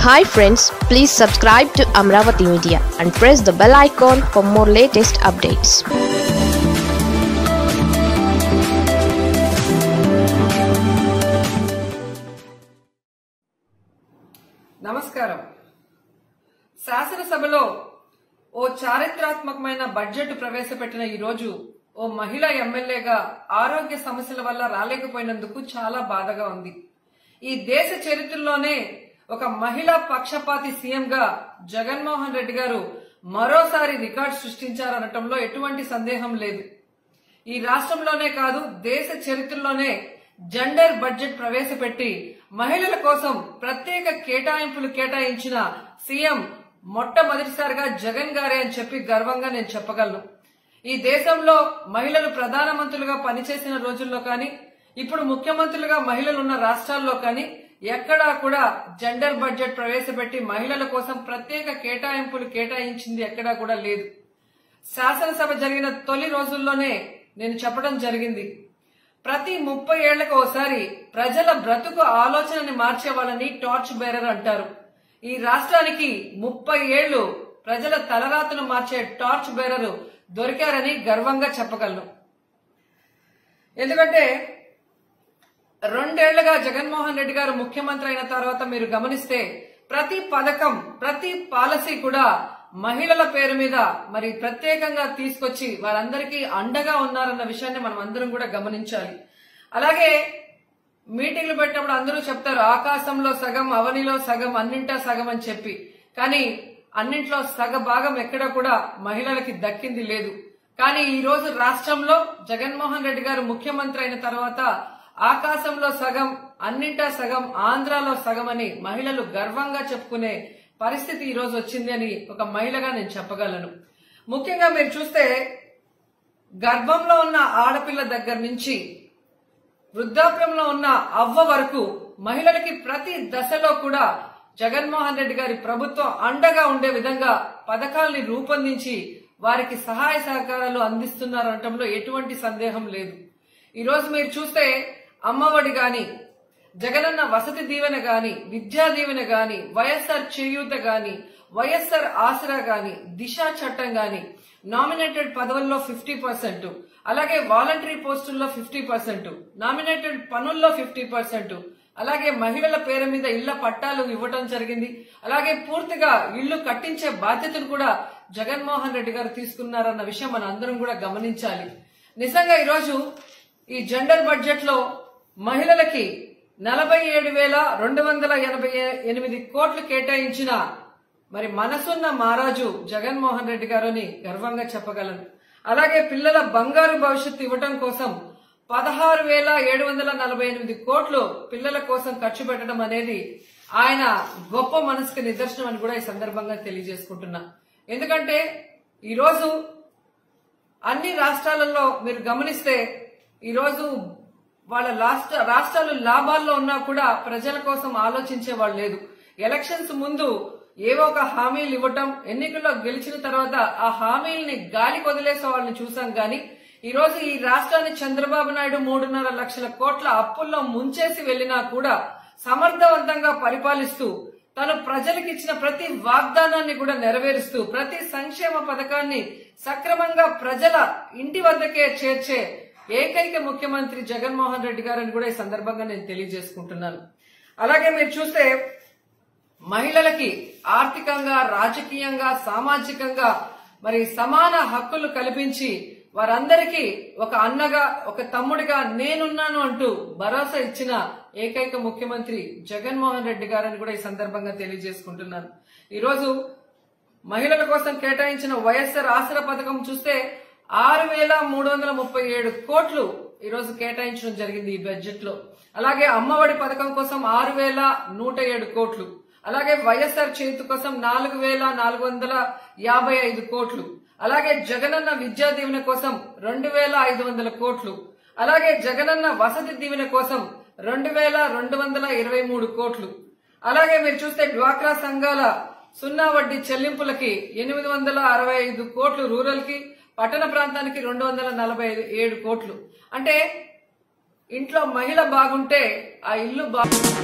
hi friends please subscribe to Amaravati media and press the bell icon for more latest updates నమస్కారం శాసనసభలో ఓ చారిత్రాత్మకమైన budget ప్రవేశపెట్టిన ఈ రోజు ఓ మహిళా ఎమ్మెల్యేగా ఆరోగ్య సమస్యల వల్ల రాలేకపోయినందుకు చాలా బాధగా ఉంది ఈ దేశ చరిత్రలోనే ఒక మహిళా పక్షపాతి సీఎంగా జగన్మోహన్ రెడ్డి గారు మరోసారి రికార్డు సృష్టించారనటంలో ఎటువంటి సందేహం లేదు ఈ రాష్ట్రంలోనే కాదు దేశ చరిత్రలోనే జెండర్ బడ్జెట్ ప్రవేశపెట్టి మహిళల కోసం ప్రత్యేక కేటాయింపులు కేటాయించిన సీఎం మొట్టమొదటిసారిగా జగన్ గారే అని చెప్పి గర్వంగా నేను చెప్పగలను ఈ దేశంలో మహిళలు ప్రధానమంత్రులుగా పనిచేసిన రోజుల్లో కానీ ఇప్పుడు ముఖ్యమంత్రులుగా మహిళలు ఉన్న రాష్ట్రాల్లో కానీ ఎక్కడా కూడా జెండర్ బడ్జెట్ ప్రవేశపెట్టి మహిళల కోసం ప్రత్యేక కేటాయింపులు కేటాయించింది ఎక్కడా కూడా లేదు శాసనసభ జరిగిన తొలి రోజుల్లోనే నేను చెప్పడం జరిగింది ప్రతి ముప్పై ఏళ్లకు ఒకసారి ప్రజల బ్రతుకు ఆలోచనని మార్చే వాళ్ళని టార్చ్ బేరర్ అంటారు ఈ రాష్ట్రానికి ముప్పై ఏళ్లు ప్రజల తలరాతను మార్చే టార్చ్ బేరర్ దొరికారని గర్వంగా చెప్పగలను ఎందుకంటే రెండేళ్లుగా జగన్మోహన్ రెడ్డి గారు ముఖ్యమంత్రి అయిన తర్వాత మీరు గమనిస్తే ప్రతి పథకం ప్రతి పాలసీ కూడా మహిళల పేరు మీద మరి ప్రత్యేకంగా తీసుకొచ్చి వారందరికీ అండగా ఉన్నారన్న విషయాన్ని మనం అందరం కూడా గమనించాలి అలాగే మీటింగ్లు పెట్టినప్పుడు అందరూ చెప్తారు ఆకాశంలో సగం అవనిలో సగం అన్నింటా సగం అని చెప్పి కానీ అన్నింట్లో సగ భాగం ఎక్కడ కూడా మహిళలకి దక్కింది లేదు కానీ ఈ రోజు రాష్ట్రంలో జగన్మోహన్ రెడ్డి గారు ముఖ్యమంత్రి అయిన తర్వాత ఆకాశంలో సగం అన్నింటా సగం ఆంధ్రాలో సగం అని మహిళలు గర్వంగా చెప్పుకునే పరిస్థితి ఈ రోజు వచ్చింది అని ఒక మహిళగా నేను చెప్పగలను ముఖ్యంగా మీరు చూస్తే గర్భంలో ఉన్న ఆడపిల్ల దగ్గర నుంచి వృద్ధాప్యంలో ఉన్న అవ్వ వరకు మహిళలకి ప్రతి దశలో కూడా జగన్మోహన్ రెడ్డి గారి ప్రభుత్వం అండగా ఉండే విధంగా పథకాల్ని రూపొందించి వారికి సహాయ సహకారాలు అందిస్తున్నారనటంలో ఎటువంటి సందేహం లేదు ఈ రోజు మీరు చూస్తే అమ్మఒడి గాని జగనన్న వసతి దీవెన గాని విద్యా దీవెన గాని వైఎస్ఆర్ చేయూత గాని వైఎస్ఆర్ ఆసరా గాని దిశ చట్టం గాని నామినేటెడ్ పదవుల్లో ఫిఫ్టీ పర్సెంట్ అలాగే వాలంటరీ పోస్టుల్లో ఫిఫ్టీ పర్సెంట్ నామినేటెడ్ పనుల్లో ఫిఫ్టీ పర్సెంట్ అలాగే మహిళల పేరు మీద ఇళ్ల పట్టాలు ఇవ్వటం జరిగింది అలాగే పూర్తిగా ఇళ్లు కట్టించే బాధ్యతను కూడా జగన్మోహన్ రెడ్డి గారు తీసుకున్నారన్న విషయం మన అందరం కూడా గమనించాలి నిజంగా ఈరోజు ఈ జెండర్ బడ్జెట్ లో మహిళలకి నలభై ఏడు వేల రెండు వందల ఎనభై ఎనిమిది కోట్లు కేటాయించిన మరి మనసున్న మహారాజు జగన్మోహన్ రెడ్డి గారు అని గర్వంగా చెప్పగలను అలాగే పిల్లల బంగారు భవిష్యత్తు ఇవ్వటం కోసం పదహారు వేల ఏడు వందల నలభై ఎనిమిది కోట్లు పిల్లల కోసం ఖర్చు పెట్టడం అనేది ఆయన గొప్ప మనసుకి నిదర్శనం అని కూడా ఈ సందర్భంగా తెలియజేసుకుంటున్నా ఎందుకంటే ఈరోజు అన్ని రాష్ట్రాలలో మీరు గమనిస్తే ఈరోజు వాళ్ళ రాష్ట్ర రాష్ట్రాలు లాభాల్లో ఉన్నా కూడా ప్రజల కోసం ఆలోచించే వాళ్ళు లేదు ఎలక్షన్స్ ముందు ఏవో ఒక హామీలు ఇవ్వటం ఎన్నికల్లో గెలిచిన తర్వాత ఆ హామీల్ని గాలి వదిలేసే వాళ్ళని చూసాం గాని ఈ రోజు ఈ రాష్ట్రాన్ని చంద్రబాబు నాయుడు మూడున్నర లక్షల కోట్ల అప్పుల్లో ముంచేసి వెళ్లినా కూడా సమర్థవంతంగా పరిపాలిస్తూ తను ప్రజలకు ఇచ్చిన ప్రతి వాగ్దానాన్ని కూడా నెరవేరుస్తూ ప్రతి సంక్షేమ పథకాన్ని సక్రమంగా ప్రజల ఇంటి వద్దకే చేర్చే ఏకైక ముఖ్యమంత్రి జగన్మోహన్ రెడ్డి గారని కూడా ఈ సందర్భంగా నేను తెలియజేసుకుంటున్నాను అలాగే మీరు చూస్తే మహిళలకి ఆర్థికంగా రాజకీయంగా సామాజికంగా మరి సమాన హక్కులు కల్పించి వారందరికీ ఒక అన్నగా ఒక తమ్ముడిగా నేనున్నాను అంటూ భరోసా ఇచ్చిన ఏకైక ముఖ్యమంత్రి జగన్మోహన్ రెడ్డి గారని కూడా ఈ సందర్భంగా తెలియజేసుకుంటున్నాను ఈరోజు మహిళల కోసం కేటాయించిన వైఎస్ఆర్ ఆసరా పథకం చూస్తే ఆరు వేల మూడు వందల ముప్పై ఏడు కోట్లు ఈరోజు కేటాయించడం జరిగింది ఈ బడ్జెట్ లో అలాగే అమ్మఒడి పథకం కోసం ఆరు వేల నూట ఏడు కోట్లు అలాగే వైఎస్ఆర్ చేతు కోసం నాలుగు వేల నాలుగు వందల యాభై ఐదు కోట్లు అలాగే జగనన్న విద్యా దీవెన కోసం రెండు వేల ఐదు వందల కోట్లు అలాగే జగనన్న వసతి దీవెన కోసం రెండు వేల రెండు వందల ఇరవై మూడు కోట్లు అలాగే మీరు చూస్తే డ్వాక్రా సంఘాల సున్నా వడ్డీ చెల్లింపులకి ఎనిమిది వందల అరవై ఐదు కోట్లు రూరల్ కి పట్టణ ప్రాంతానికి రెండు వందల నలభై ఏడు కోట్లు అంటే ఇంట్లో మహిళ బాగుంటే ఆ ఇల్లు బాగు